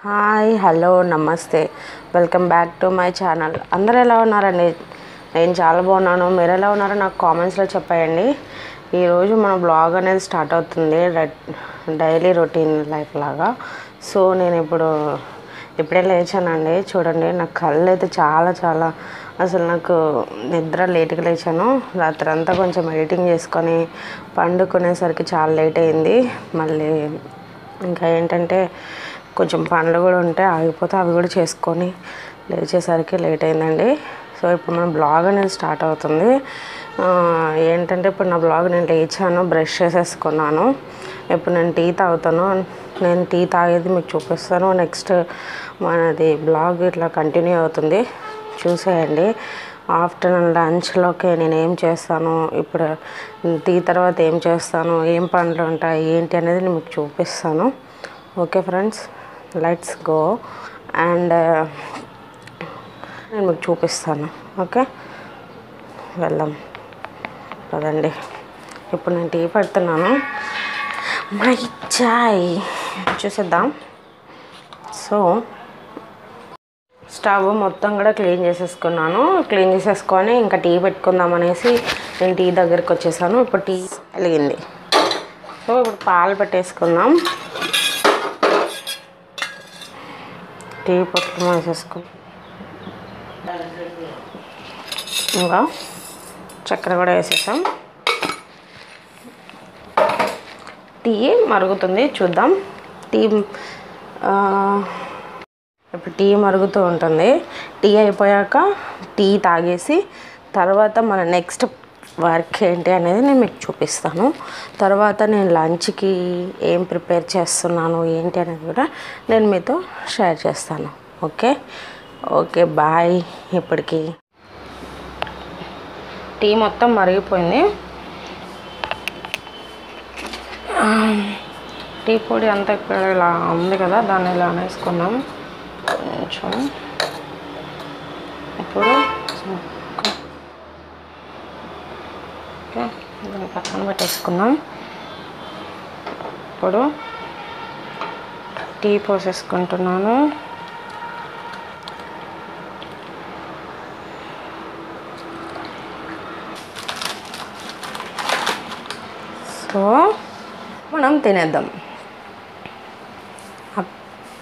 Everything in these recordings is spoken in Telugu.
hi hello namaste welcome back to my channel అందరు ఎలా ఉన్నారండి నేను చాలా బాగున్నాను మీరు ఎలా ఉన్నారో నాకు కామెంట్స్లో చెప్పేయండి ఈరోజు మన బ్లాగ్ అనేది స్టార్ట్ అవుతుంది డైలీ రొటీన్ లైఫ్ లాగా సో నేను ఇప్పుడు ఇప్పుడే లేచానండి చూడండి నా కళ్ళు అయితే చాలా చాలా అసలు నాకు నిద్ర లేట్గా లేచాను రాత్రి అంతా కొంచెం ఎడిటింగ్ చేసుకొని పండుకునేసరికి చాలా లేట్ అయింది మళ్ళీ ఇంకా ఏంటంటే కొంచెం పనులు కూడా ఉంటే ఆగిపోతే అవి కూడా చేసుకొని లేచేసరికి లేట్ అయిందండి సో ఇప్పుడు మన బ్లాగ్ అనేది స్టార్ట్ అవుతుంది ఆ, ఏంటంటే ఇప్పుడు నా బ్లాగ్ నేను లేచాను బ్రష్ చేసేసుకున్నాను ఇప్పుడు నేను టీ తాగుతాను నేను టీ తాగేది మీకు చూపిస్తాను నెక్స్ట్ మనది బ్లాగ్ ఇట్లా కంటిన్యూ అవుతుంది చూసేయండి ఆఫ్టర్నూన్ లంచ్లోకి నేను ఏం చేస్తాను ఇప్పుడు టీ తర్వాత ఏం చేస్తాను ఏం పనులు ఉంటాయి ఏంటి అనేది నేను మీకు చూపిస్తాను okay friends let's go and నేను మీకు చూపిస్తాను ఓకే వెళ్దాం పదండి ఇప్పుడు నేను టీ పెడుతున్నాను మై చాయ్ చూసేద్దాం సో స్టవ్ మొత్తం కూడా క్లీన్ చేసేసుకున్నాను క్లీన్ చేసేసుకొని ఇంకా టీ పెట్టుకుందాం అనేసి నేను టీ దగ్గరికి వచ్చేసాను ఇప్పుడు టీ వెలిగింది సో ఇప్పుడు పాలు పెట్టేసుకుందాం టీ పొట్లు వేసేసుకో ఇంకా చక్కెర కూడా వేసేసాం టీ మరుగుతుంది చూద్దాం టీ ఆ, ఇప్పుడు టీ మరుగుతూ ఉంటుంది టీ అయిపోయాక టీ తాగేసి తర్వాత మన నెక్స్ట్ వర్క్ ఏంటి అనేది నేను మీకు చూపిస్తాను తర్వాత నేను లంచ్కి ఏం ప్రిపేర్ చేస్తున్నాను ఏంటి అనేది కూడా నేను మీతో షేర్ చేస్తాను ఓకే ఓకే బాయ్ ఇప్పటికి టీ మొత్తం మరిగిపోయింది టీ పొడి అంతా ఇక్కడ ఇలా ఉంది కదా దాన్ని ఇలా వేసుకున్నాం కొంచెం ఇప్పుడు ఓకే దీన్ని పక్కన పెట్టేసుకుందాం ఇప్పుడు టీ పోసేసుకుంటున్నాను సో మనం తినేద్దాం అప్-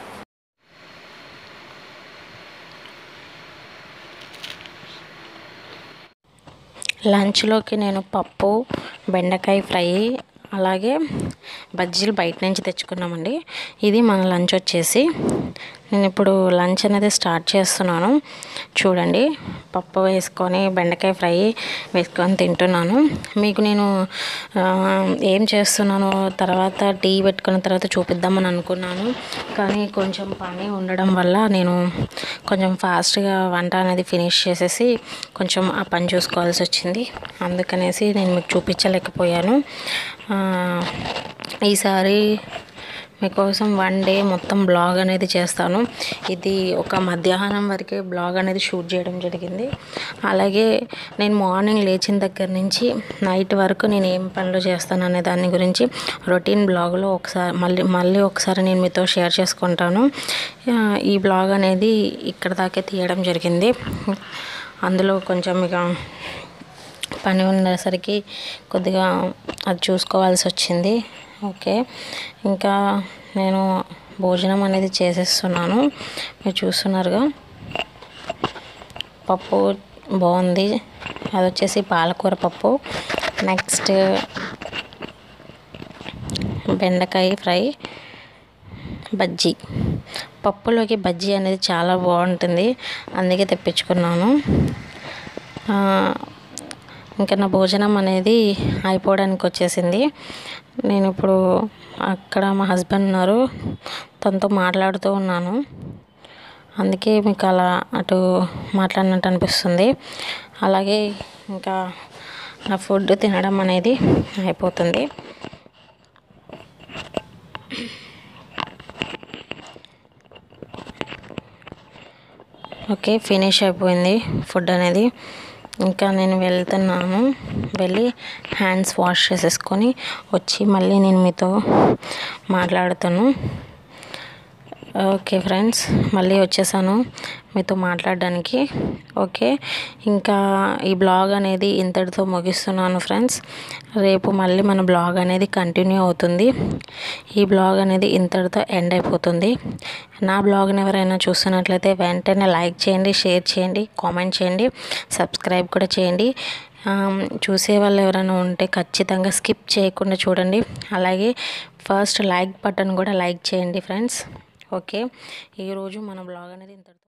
లంచ్లోకి నేను పప్పు బెండకాయ ఫ్రై అలాగే బజ్జీలు బయట నుంచి తెచ్చుకున్నామండి ఇది మన లంచ్ వచ్చేసి నేను ఇప్పుడు లంచ్ అనేది స్టార్ట్ చేస్తున్నాను చూడండి పప్పు వేసుకొని బెండకాయ ఫ్రై వేసుకొని తింటున్నాను మీకు నేను ఆ, ఏం చేస్తున్నానో తర్వాత టీ పెట్టుకున్న తర్వాత చూపిద్దామని అనుకున్నాను కానీ కొంచెం పని ఉండడం వల్ల నేను కొంచెం ఫాస్ట్గా వంట అనేది ఫినిష్ చేసేసి కొంచెం ఆ పని చూసుకోవాల్సి వచ్చింది అందుకనేసి నేను మీకు చూపించలేకపోయాను ఆ, ఈసారి మీకోసం వన్ డే మొత్తం బ్లాగ్ అనేది చేస్తాను ఇది ఒక మధ్యాహ్నం వరకే బ్లాగ్ అనేది షూట్ చేయడం జరిగింది అలాగే నేను మార్నింగ్ లేచిన దగ్గర నుంచి నైట్ వరకు నేను ఏం పనులు చేస్తాను అనే దాని గురించి రొటీన్ బ్లాగ్లో ఒకసారి మళ్ళీ మళ్ళీ ఒకసారి నేను మీతో షేర్ చేసుకుంటాను ఆ, ఈ బ్లాగ్ అనేది ఇక్కడ దాకే తీయడం జరిగింది అందులో కొంచెం ఇక పని ఉండేసరికి కొద్దిగా అది చూసుకోవాల్సి వచ్చింది ఓకే ఇంకా నేను భోజనం అనేది చేసేస్తున్నాను మీరు చూస్తున్నారుగా పప్పు బాగుంది అది వచ్చేసి పాలకూర పప్పు నెక్స్ట్ బెండకాయ ఫ్రై బజ్జీ పప్పులోకి బజ్జీ అనేది చాలా బాగుంటుంది అందుకే తెప్పించుకున్నాను ఆ, ఇంకా నా భోజనం అనేది అయిపోవడానికి వచ్చేసింది నేను ఇప్పుడు అక్కడ మా హస్బెండ్ ఉన్నారు తనతో మాట్లాడుతూ ఉన్నాను అందుకే మీకు అలా అటు మాట్లాడినట్టు అనిపిస్తుంది అలాగే ఇంకా నా ఫుడ్ తినడం అనేది అయిపోతుంది ఓకే ఫినిష్ అయిపోయింది ఫుడ్ అనేది ఇంకా నేను వెళ్తున్నాను వెళ్ళి హ్యాండ్స్ వాష్ చేసేసుకొని వచ్చి మళ్ళీ నేను మీతో మాట్లాడుతాను ఓకే ఫ్రెండ్స్ మళ్ళీ వచ్చేసాను మీతో మాట్లాడడానికి ఓకే ఇంకా ఈ బ్లాగ్ అనేది ఇంతటితో ముగిస్తున్నాను ఫ్రెండ్స్ రేపు మళ్ళీ మన బ్లాగ్ అనేది కంటిన్యూ అవుతుంది ఈ బ్లాగ్ అనేది ఇంతటితో ఎండ్ అయిపోతుంది నా బ్లాగ్ని ఎవరైనా చూస్తున్నట్లయితే వెంటనే లైక్ చేయండి షేర్ చేయండి కామెంట్ చేయండి సబ్స్క్రైబ్ కూడా చేయండి చూసే వాళ్ళు ఎవరైనా ఉంటే ఖచ్చితంగా స్కిప్ చేయకుండా చూడండి అలాగే ఫస్ట్ లైక్ బటన్ కూడా లైక్ చేయండి ఫ్రెండ్స్ ఓకే ఈరోజు మన బ్లాగ్ అనేది ఇంత